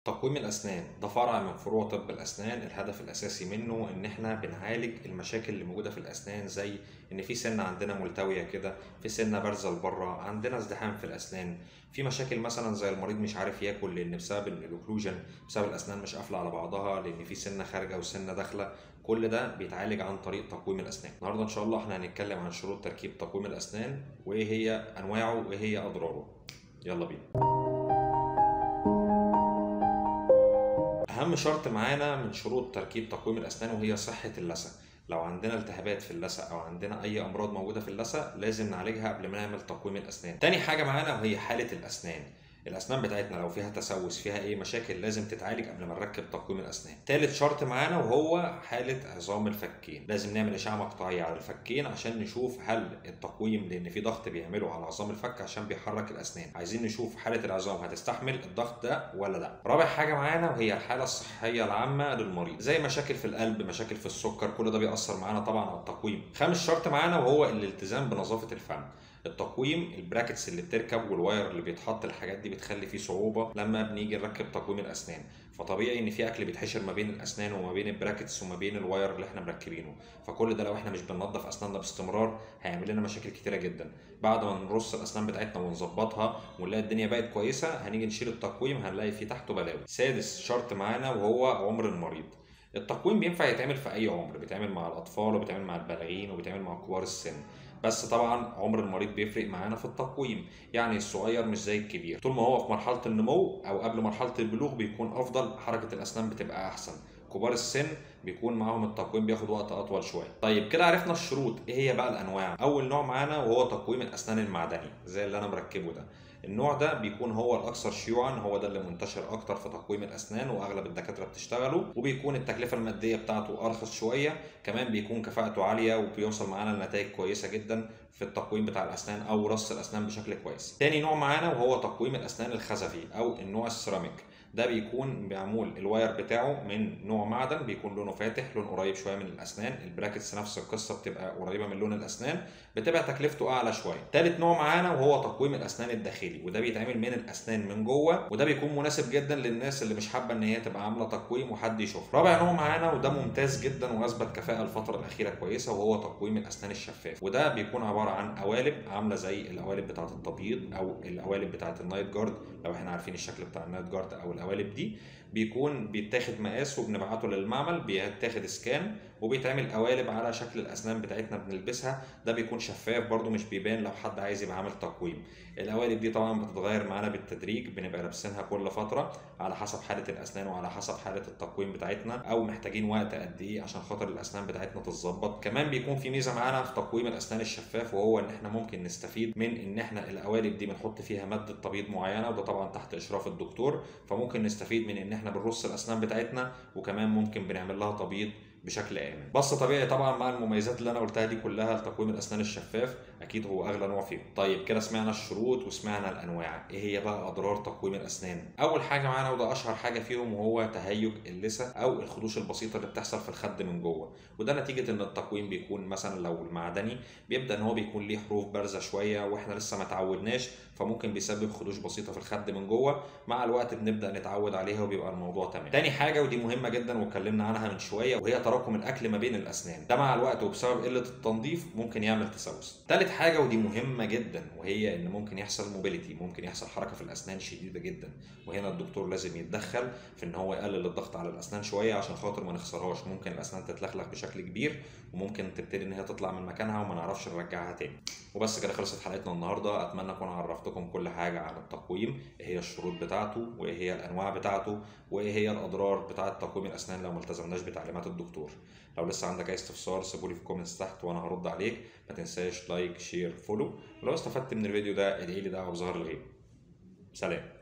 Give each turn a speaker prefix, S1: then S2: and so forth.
S1: تقويم الأسنان ده فرع من فروع طب الأسنان الهدف الأساسي منه إن إحنا بنعالج المشاكل اللي موجودة في الأسنان زي إن في سنة عندنا ملتوية كده في سنة بارزة لبره عندنا ازدحام في الأسنان في مشاكل مثلا زي المريض مش عارف ياكل لأن بسبب الأوكلوجن بسبب الأسنان مش قافلة على بعضها لأن في سنة خارجة وسنة داخلة كل ده بيتعالج عن طريق تقويم الأسنان النهاردة إن شاء الله إحنا هنتكلم عن شروط تركيب تقويم الأسنان وإيه هي أنواعه وإيه هي أضراره يلا بينا اهم شرط معانا من شروط تركيب تقويم الاسنان وهي صحه اللثه لو عندنا التهابات في اللثه او عندنا اي امراض موجوده في اللثه لازم نعالجها قبل ما نعمل تقويم الاسنان تاني حاجه معانا وهي حاله الاسنان الاسنان بتاعتنا لو فيها تسوس فيها اي مشاكل لازم تتعالج قبل ما نركب تقويم الاسنان تالت شرط معانا وهو حاله عظام الفكين لازم نعمل اشعه مقطعيه على الفكين عشان نشوف هل التقويم لان في ضغط بيعمله على عظام الفك عشان بيحرك الاسنان عايزين نشوف حاله العظام هتستحمل الضغط ده ولا لا رابع حاجه معانا وهي الحاله الصحيه العامه للمريض زي مشاكل في القلب مشاكل في السكر كل ده بيأثر معانا طبعا على التقويم خامس شرط معانا وهو الالتزام بنظافه الفم التقويم البراكتس اللي بتركب والواير اللي بيتحط الحاجات دي بتخلي فيه صعوبه لما بنيجي نركب تقويم الاسنان فطبيعي ان في اكل بيتحشر ما بين الاسنان وما بين البراكتس وما بين الواير اللي احنا مركبينه فكل ده لو احنا مش بننظف اسناننا باستمرار هيعمل لنا مشاكل كتيره جدا بعد ما نرص الاسنان بتاعتنا ونظبطها ونلاقي الدنيا بقت كويسه هنيجي نشيل التقويم هنلاقي فيه تحته بلاوي سادس شرط معانا وهو عمر المريض التقويم بينفع يتعمل في اي عمر بيتعمل مع الاطفال وبيتعمل مع البالغين وبيتعمل مع كبار السن بس طبعا عمر المريض بيفرق معانا في التقويم يعني الصغير مش زي الكبير طول ما هو في مرحله النمو او قبل مرحله البلوغ بيكون افضل حركه الاسنان بتبقى احسن كبار السن بيكون معاهم التقويم بياخد وقت اطول شويه طيب كده عرفنا الشروط ايه هي بقى الانواع اول نوع معانا وهو تقويم الاسنان المعدني زي اللي انا مركبه ده النوع ده بيكون هو الاكثر شيوعا هو ده اللي منتشر اكتر في تقويم الاسنان واغلب الدكاتره بتشتغله وبيكون التكلفه الماديه بتاعته ارخص شويه كمان بيكون كفاءته عاليه وبيوصل معانا لنتائج كويسه جدا في التقويم بتاع الاسنان او رص الاسنان بشكل كويس تاني نوع معانا وهو تقويم الاسنان الخزفي او النوع السيراميك ده بيكون معمول الواير بتاعه من نوع معدن بيكون لونه فاتح لون قريب شويه من الاسنان البراكتس نفس القصه بتبقى قريبه من لون الاسنان بتبقى تكلفته اعلى شويه تالت نوع معانا وهو تقويم الاسنان الداخلي وده بيتعمل من الاسنان من جوه وده بيكون مناسب جدا للناس اللي مش حابه ان هي تبقى عامله تقويم وحد يشوف رابع نوع معانا وده ممتاز جدا واثبت كفاءه الفتره الاخيره كويسه وهو تقويم الاسنان الشفاف وده بيكون عباره عن قوالب عامله زي القوالب بتاعه التبييض او القوالب بتاعه النايت جارد لو احنا عارفين الشكل بتاع النايت جارد او القوالب دي بيكون بيتاخد مقاس وبنبعته للمعمل بيتاخد سكان وبيتعمل قوالب على شكل الاسنان بتاعتنا بنلبسها ده بيكون شفاف برده مش بيبان لو حد عايز يبقى عامل تقويم القوالب دي طبعا بتتغير معانا بالتدريج بنبقى لابسينها كل فتره على حسب حاله الاسنان وعلى حسب حاله التقويم بتاعتنا او محتاجين وقت قد ايه عشان خاطر الاسنان بتاعتنا تتظبط كمان بيكون في ميزه معانا في تقويم الاسنان الشفاف وهو ان احنا ممكن نستفيد من ان احنا القوالب دي بنحط فيها ماده تبييض معينه وده طبعا تحت اشراف الدكتور فممكن نستفيد من ان احنا بنرص الاسنان بتاعتنا وكمان ممكن بنعمل لها تبييض بشكل امن بس طبيعي طبعا مع المميزات اللي انا قلتها دي كلها لتقويم الاسنان الشفاف اكيد هو اغلى نوع فيهم طيب كده سمعنا الشروط وسمعنا الانواع ايه هي بقى اضرار تقويم الاسنان اول حاجه معانا وده اشهر حاجه فيهم وهو تهيج اللثه او الخدوش البسيطه اللي بتحصل في الخد من جوه وده نتيجه ان التقويم بيكون مثلا لو المعدني بيبدا ان هو بيكون ليه حروف بارزه شويه واحنا لسه ما تعودناش فممكن بيسبب خدوش بسيطه في الخد من جوه مع الوقت بنبدا نتعود عليها وبيبقى الموضوع تمام تاني حاجه ودي مهمه جدا واتكلمنا عنها من شويه وهي تراكم الاكل ما بين الاسنان ده مع الوقت وبسبب قله التنظيف ممكن يعمل تسوس تالت حاجه ودي مهمه جدا وهي ان ممكن يحصل موبيليتي ممكن يحصل حركه في الاسنان شديده جدا وهنا الدكتور لازم يتدخل في ان هو يقلل الضغط على الاسنان شويه عشان خاطر ما نخسرهاش ممكن الاسنان تتلخلخ بشكل كبير وممكن تبتدي ان هي تطلع من مكانها وما نعرفش نرجعها تاني وبس كده خلصت حلقتنا النهارده اتمنى اكون عرفتكم كل حاجه عن التقويم ايه هي الشروط بتاعته وايه هي الانواع بتاعته وايه هي الاضرار بتاعه تقويم الاسنان لو ما التزمناش بتعليمات الدكتور لو لسه عندك اي استفسار سيبولي في الكومنتس تحت وانا هرد عليك ما تنساش لايك شير فولو ولو استفدت من الفيديو ده ادعي لي دعوه بظهر الغيب سلام